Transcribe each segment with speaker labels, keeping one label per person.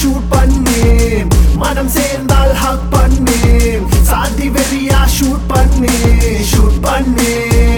Speaker 1: Shoot பண்ணு மனம் சேர்ந்தால் ஹக் பண்ணு சாதி வெறியா ஷூட் பண்ணு ஷூட் பண்ணு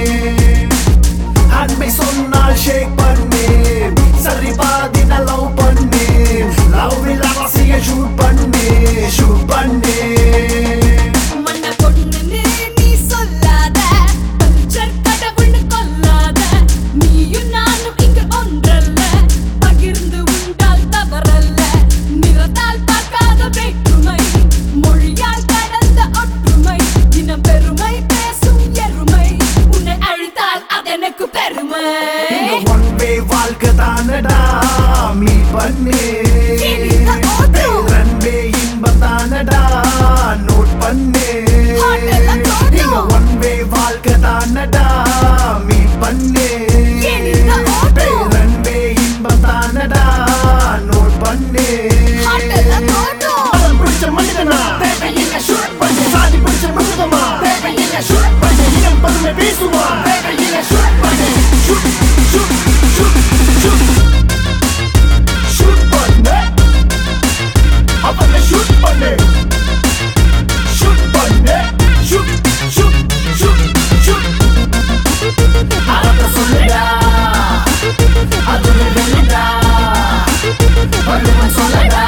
Speaker 1: அன்பை சொன்னால் ஷேக் பண்ணு சரி பாதி லவ் பண்ணு லவ் இல்லாம ஷூட் பண்ணு ஷூட் பண்ணு
Speaker 2: மண்ண பொண்ணுன்னு நீ சொல்லாத பஞ்சர் கடவுள்னு கொல்லாத நீயும் நானும் இங்கு ஒன்றல்ல பகிர்ந்து உண்டால் தவறல்ல நிறத்தால் பார்க்காத வேற்றுமை மொழியால் கடந்த ஒற்றுமை இனம் பெருமை பேசும் எருமை உன்னை அழித்தால் அதெனக்கு பெருமை
Speaker 1: ஒன் வே வாழ்க்கை தானடா மீ பண்ணு
Speaker 2: இந்த auto.
Speaker 1: ரன்வே இன்பம் தானடா நோட் பண்ணு
Speaker 2: Hotel and auto.
Speaker 1: இங்க ஒன் வே வாழ்க்கை தானடா மீ பண்ணு
Speaker 2: இந்த auto.
Speaker 1: ரன்வே இன்பம் தானடா நோட் பண்ணு
Speaker 2: Hotel and auto.
Speaker 1: மதம் பிடிச்ச மனிதனா தேவையில்லை ஷூட் பண்ணு சாதி பிடிச்ச மிருகமா தேவையில்லை ஷூட் பண்ணு இனம் பதுமை பேசுமா தேவையில்லை ஷூட் பண்ணு shoot shoot shoot shoot shoot பண்ணு அவனை ஷூட் பண்ணு ஷூட் பண்ணு ஷூட் ஷூட் ஷூட் ஷூட் அறத சொல்லுடா அது வெளிடா வள்ளுவன் சொல்லடா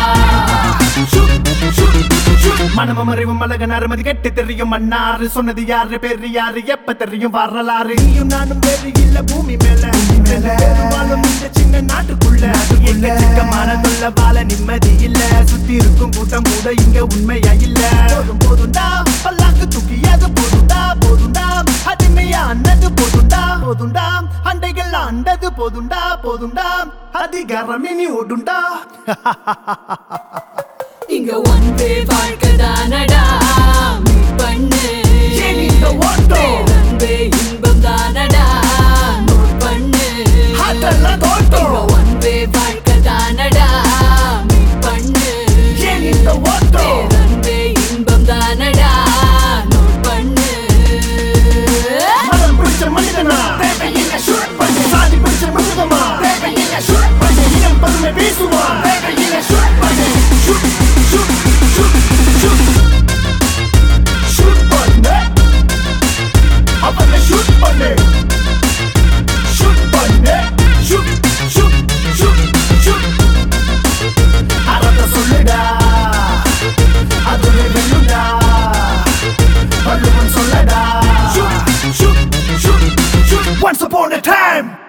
Speaker 1: மனமும் அறிவும் அழக நறுமதி கெட்டு தெரியும் மன்னாரு சொன்னது யாரு பேரு யாரு எப்ப தெரியும் வரலாறு நீயும் நானும் வேறு இல்ல பூமி மேல மேல பெரும்பாலும் இந்த சின்ன நாட்டுக்குள்ள எக்கச்சக்கமான தொல்ல வாழ நிம்மதி இல்ல சுத்தி இருக்கும் கூட்டம் கூட இங்க உண்மையா இல்ல போதும் போதும்டா பல்லாக்கு தூக்கியது போதும்டா போதும்டா அடிமையானது போதும்டா போதும்டா அண்டைகள் ஆண்டது போதும்டா போதும்டா அதிகாரம் இனி ஓடுண்டா
Speaker 2: இங்க ஒன் வே வாழ்க்கை தானடா மீ பண்ணு
Speaker 1: ஏன் இந்த ஓட்டம்?
Speaker 2: பேரன்பே இன்பம் தானடா நோட் பண்ணு
Speaker 1: அதெல்லாம் தோட்டம்.
Speaker 2: இங்க ஒன் வே வாழ்க்கை தானடா மீ பண்ணு
Speaker 1: ஏன் இந்த ஓட்டம்?
Speaker 2: பேரன்பே இன்பம் தானடா நோட் பண்ணு
Speaker 1: மதம் பிடிச்ச மனிதனா தேவையில்லை ஷூட் பண்ணு சாதி பிடிச்ச மிருகமா தேவையில்லை ஷூட் பண்ணு இனம் பதுமை பேசுமா தேவையில்லை ஷூட் பண்ணு shoot shoot shoot shoot shoot பண்ணு அவனை ஷூட் பண்ணு ஷூட் பண்ணு ஷூட் ஷூட் ஷூட் ஷூட் அறத சொல்லுடா அது வெல்லுடா வள்ளுவன் சொல்லடா Shoot, shoot, shoot, shoot. Once upon a time